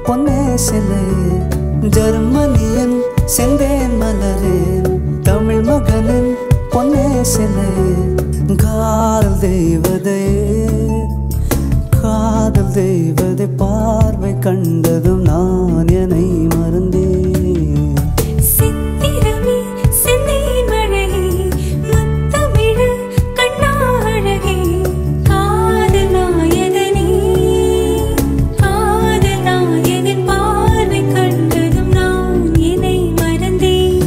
பொன்னே சிலை ஜெர்மனியின் செந்தேன் மலரேன் தமிழ் மகனின் பொன்னே சிலை காதல் தெய்வதே காதல் தெய்வதை பார்வை கண்டதும் நான் என்னை மறந்தேன் சித்திரமே செந்தேன் மழையே முத்தமிழ் கண்ணாழகே காதல் நாயகனே காதல் நாயகன் பார்வை கண்டதும் நான் என்னை மறந்தேன்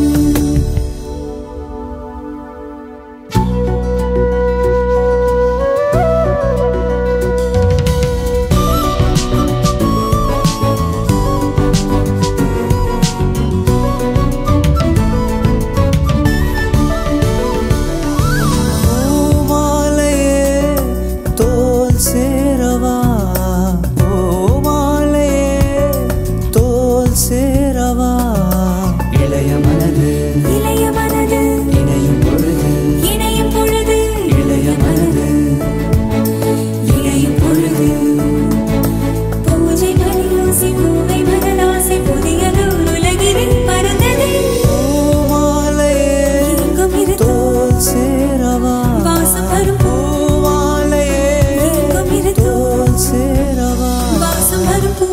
பூமாலையே தோல் சேரவா பூமாலையே தோல் சேரவா இளைய மனது இளைய மனது இணையும் பொழுது இணையும் பொழுது இளைய மனது இணையும் பொழுது பூஜை மணியோசை பூவை மதலாசை புதியது உலகில் பறந்தது பூமாலையே எங்கும் இது தோல் சேரவா வாசம் வரும் பூ பூமாலையே எங்கும் இது தோல் சேரவா வாசம் வரும் பூ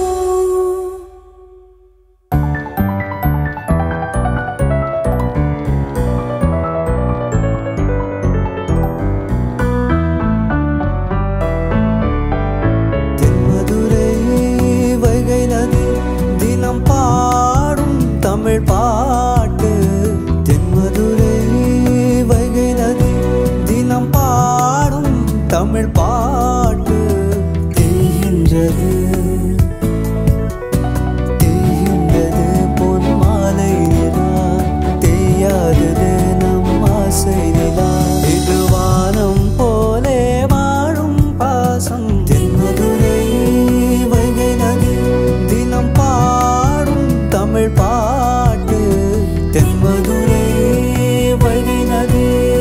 தென்மதுரை வைகை நதி தினம் பாடும் தமிழ் பாட்டு தென்மதுரை வைகை நதி தினம் பாடும் தமிழ் பாட்டு தேகின்றது தேகின்றது பொன் மாலை நிலா தேயாதது நம் ஆசை நிலா இது வானம் போலே வாழும் பாசம் தென்மதுரை வைகை நதி தினம் பாடும் தமிழ் பாட்டு தென்மதுரை வைகை நதி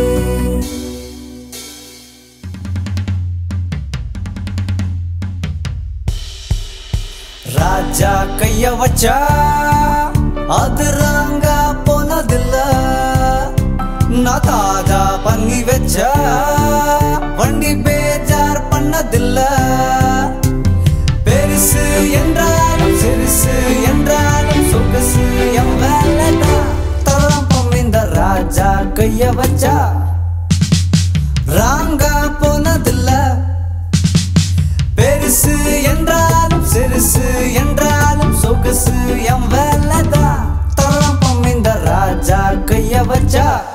ராஜா கைய வச்சா அது ராங்கா போனதில்ல நான் தாஜா பண்ணி வச்சா வண்டி பேஜார் பண்ணதில்ல பெருசு என்றாலும் சிறுசு என்றாலும் சொகுசு என் வேலைதான் தளம்பம் இந்த ராஜா கைய வச்சா ராங்கா போனதில்ல பெருசு என்றாலும் சிறுசு என்றாலும் சொகுசு என் வேலைதான் தளம்பம் இந்த ராஜா கைய வச்சா